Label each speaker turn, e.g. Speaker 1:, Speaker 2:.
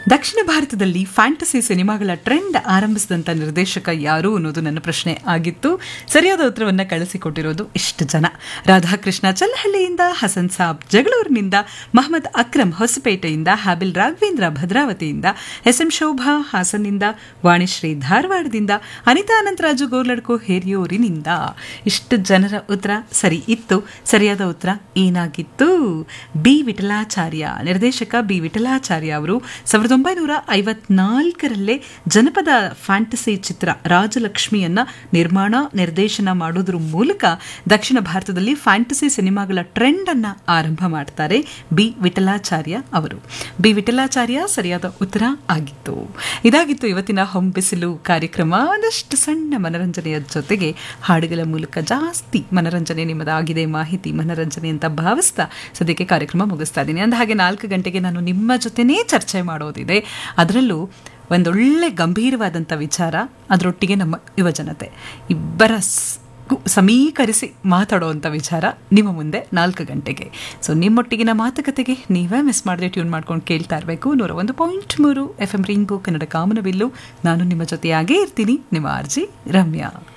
Speaker 1: ದಕ್ಷಿಣ ಭಾರತದಲ್ಲಿ ಫ್ಯಾಂಟಸಿ ಸಿನಿಮಾಗಳ ಟ್ರೆಂಡ್ ಆರಂಭಿಸಿದಂಥ ನಿರ್ದೇಶಕ ಯಾರು ಅನ್ನೋದು ನನ್ನ ಪ್ರಶ್ನೆ ಆಗಿತ್ತು ಸರಿಯಾದ ಉತ್ತರವನ್ನು ಕಳಿಸಿಕೊಟ್ಟಿರೋದು ಇಷ್ಟು ಜನ ರಾಧಾಕೃಷ್ಣ ಚಲ್ಲಹಳ್ಳಿಯಿಂದ ಹಸನ್ ಸಾಬ್ ಜಗಳೂರಿನಿಂದ ಮಹಮ್ಮದ್ ಅಕ್ರಮ್ ಹೊಸಪೇಟೆಯಿಂದ ಹಾಬಿಲ್ ರಾಘವೇಂದ್ರ ಭದ್ರಾವತಿಯಿಂದ ಎಸ್ ಎಂ ಶೋಭಾ ಹಾಸನ್ನಿಂದ ವಾಣಿಶ್ರೀ ಧಾರವಾಡದಿಂದ ಅನಿತಾ ಅನಂತರಾಜು ಗೋರ್ಲಡ್ಕೋ ಹೇರಿಯೂರಿನಿಂದ ಇಷ್ಟು ಜನರ ಉತ್ತರ ಸರಿ ಇತ್ತು ಸರಿಯಾದ ಉತ್ತರ ಏನಾಗಿತ್ತು ಬಿ ವಿಠಲಾಚಾರ್ಯ ನಿರ್ದೇಶಕ ಬಿ ವಿಠಲಾಚಾರ್ಯ ಅವರು ಸಾವಿರದ ಒಂಬೈನೂರ ಐವತ್ನಾಲ್ಕರಲ್ಲೇ ಜನಪದ ಫ್ಯಾಂಟಸಿ ಚಿತ್ರ ರಾಜಲಕ್ಷ್ಮಿಯನ್ನ ನಿರ್ಮಾಣ ನಿರ್ದೇಶನ ಮಾಡೋದ್ರ ಮೂಲಕ ದಕ್ಷಿಣ ಭಾರತದಲ್ಲಿ ಫ್ಯಾಂಟಸಿ ಸಿನಿಮಾಗಳ ಟ್ರೆಂಡ್ ಅನ್ನ ಆರಂಭ ಮಾಡ್ತಾರೆ ಬಿ ವಿಠಲಾಚಾರ್ಯ ಅವರು ಬಿ ವಿಠಲಾಚಾರ್ಯ ಸರಿಯಾದ ಉತ್ತರ ಆಗಿತ್ತು ಇದಾಗಿತ್ತು ಇವತ್ತಿನ ಹೊಂಬಿಸಿಲು ಕಾರ್ಯಕ್ರಮ ಒಂದಷ್ಟು ಸಣ್ಣ ಮನರಂಜನೆಯ ಜೊತೆಗೆ ಹಾಡುಗಳ ಮೂಲಕ ಜಾಸ್ತಿ ಮನರಂಜನೆ ನಿಮ್ಮದಾಗಿದೆ ಮಾಹಿತಿ ಮನರಂಜನೆ ಅಂತ ಭಾವಿಸ್ತಾ ಸದ್ಯಕ್ಕೆ ಕಾರ್ಯಕ್ರಮ ಮುಗಿಸ್ತಾ ಇದ್ದೀನಿ ಅಂದ ಹಾಗೆ ನಾಲ್ಕು ಗಂಟೆಗೆ ನಾನು ನಿಮ್ಮ ಜೊತೆನೇ ಚರ್ಚೆ ಮಾಡೋದಿದೆ ಅದರಲ್ಲೂ ಒಂದೊಳ್ಳೆ ಗಂಭೀರವಾದಂಥ ವಿಚಾರ ಅದರೊಟ್ಟಿಗೆ ನಮ್ಮ ಯುವಜನತೆ ಇಬ್ಬರ ಸಮೀಕರಿಸಿ ಮಾತಾಡುವಂಥ ವಿಚಾರ ನಿಮ್ಮ ಮುಂದೆ ನಾಲ್ಕು ಗಂಟೆಗೆ ಸೊ ನಿಮ್ಮೊಟ್ಟಿಗಿನ ಮಾತುಕತೆಗೆ ನೀವೇ ಮಿಸ್ ಮಾಡದೆ ಟ್ಯೂನ್ ಮಾಡ್ಕೊಂಡು ಕೇಳ್ತಾ ಇರಬೇಕು ನೂರ ಒಂದು ಪಾಯಿಂಟ್ ಮೂರು ಎಫ್ ಎಂ ರೈನ್ಬೋ ಕನ್ನಡ ಕಾಮನಬಿಲ್ಲು ನಾನು ನಿಮ್ಮ ಜೊತೆಯಾಗೇ ಇರ್ತೀನಿ ನಿಮ್ಮ ಆರ್ಜಿ ರಮ್ಯಾ